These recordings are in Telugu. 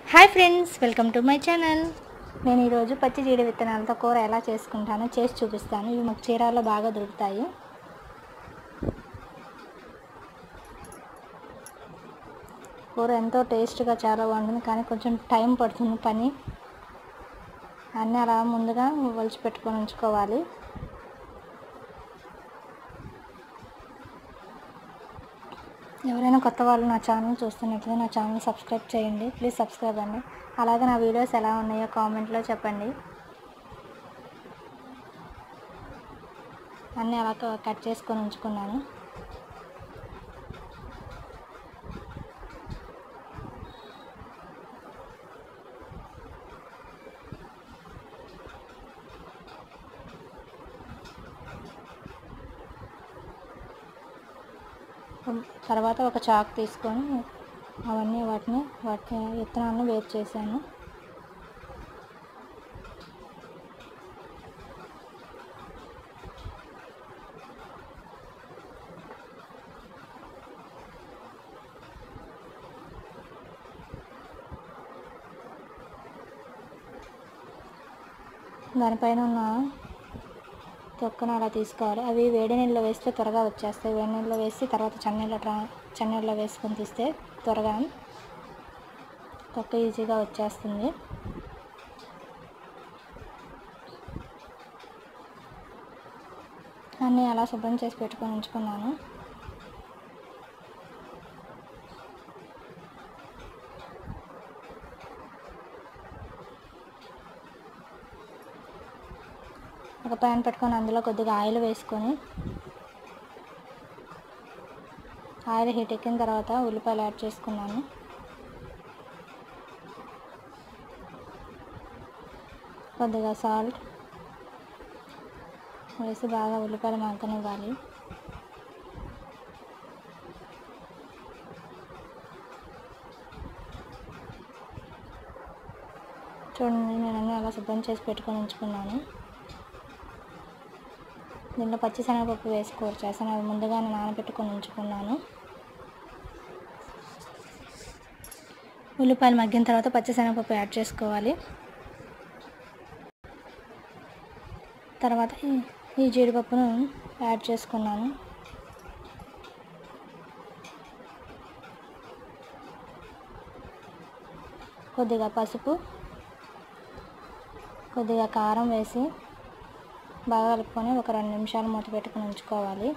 hi friends welcome to my channel నేను ఈరోజు పచ్చి జీడి విత్తనాలతో కూర ఎలా చేసుకుంటానో చేసి చూపిస్తాను ఇవి మాకు చీరాల్లో బాగా దొరుకుతాయి కూర ఎంతో టేస్ట్గా చాలా బాగుంటుంది కానీ కొంచెం టైం పడుతుంది పని అన్నీ అలా ముందుగా ఒలిచి పెట్టుకొని ఉంచుకోవాలి ఎవరైనా కొత్త వాళ్ళు నా ఛానల్ చూస్తున్నట్లయితే నా ఛానల్ సబ్స్క్రైబ్ చేయండి ప్లీజ్ సబ్స్క్రైబ్ అండి అలాగే నా వీడియోస్ ఎలా ఉన్నాయో కామెంట్లో చెప్పండి అన్నీ అలా క- కట్ చేసుకొని ఉంచుకున్నాను తర్వాత ఒక చాక్ తీసుకొని అవన్నీ వాటిని వాటి విత్తనాలను వేరు చేశాను దానిపైన ఉన్న తొక్కను అలా తీసుకోవాలి అవి వేడి నీళ్ళలో వేస్తే త్వరగా వచ్చేస్తాయి వేడి నీళ్ళలో వేసి తర్వాత చన్నీళ్ళ ట్రా చన్నీళ్ళలో వేసుకొని తీస్తే త్వరగా తొక్క ఈజీగా వచ్చేస్తుంది అన్నీ అలా శుభ్రం చేసి పెట్టుకొని ఉంచుకున్నాను ఒక ప్యాన్ పెట్టుకొని అందులో కొద్దిగా ఆయిల్ వేసుకొని ఆయిల్ హీట్ ఎక్కిన తర్వాత ఉల్లిపాయలు యాడ్ చేసుకున్నాను కొద్దిగా సాల్ట్ వేసి బాగా ఉల్లిపాయలు మగ్గనివ్వాలి చూడండి నేను అన్నీ అలా శుభ్రం చేసి పెట్టుకొని ఉంచుకున్నాను దీంట్లో పచ్చిశనగపప్పు వేసి కూర చేస్తాను అవి ముందుగానే నానబెట్టుకొని ఉంచుకున్నాను ఉల్లిపాయలు మగ్గిన తర్వాత పచ్చిశనగపప్పు యాడ్ చేసుకోవాలి తర్వాత ఈ- ఈ జీడిపప్పును యాడ్ చేసుకున్నాను కొద్దిగా పసుపు కొద్దిగా కారం వేసి బాగా కలుపుకొని ఒక రెండు నిమిషాలు మూత పెట్టుకొని ఉంచుకోవాలి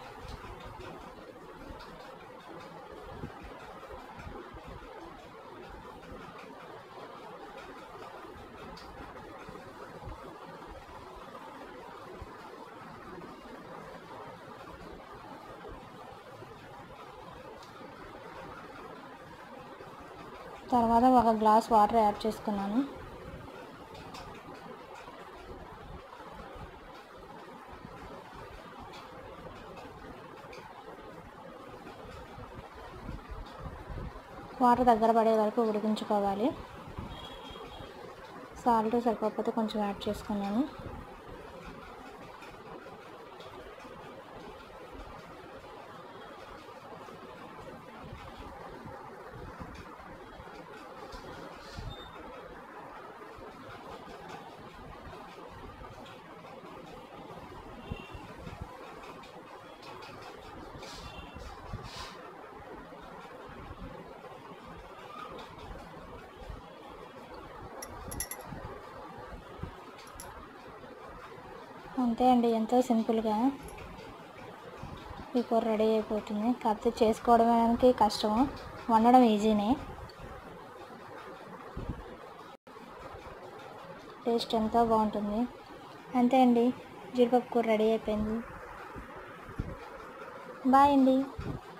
తర్వాత ఒక గ్లాస్ వాటర్ యాడ్ చేసుకున్నాను వాటర్ దగ్గర పడే వరకు ఉడికించుకోవాలి సాల్ట్ సరిపోకపోతే కొంచెం యాడ్ చేసుకున్నాను అంతే అండి ఎంతో సింపుల్గా ఈ కూర రెడీ అయిపోతుంది కాకపోతే చేసుకోవడానికి కష్టము వండడం ఈజీనే టేస్ట్ ఎంతో బాగుంటుంది అంతే అండి జీడిపప్పు కూర రెడీ అయిపోయింది బాయ్ అండి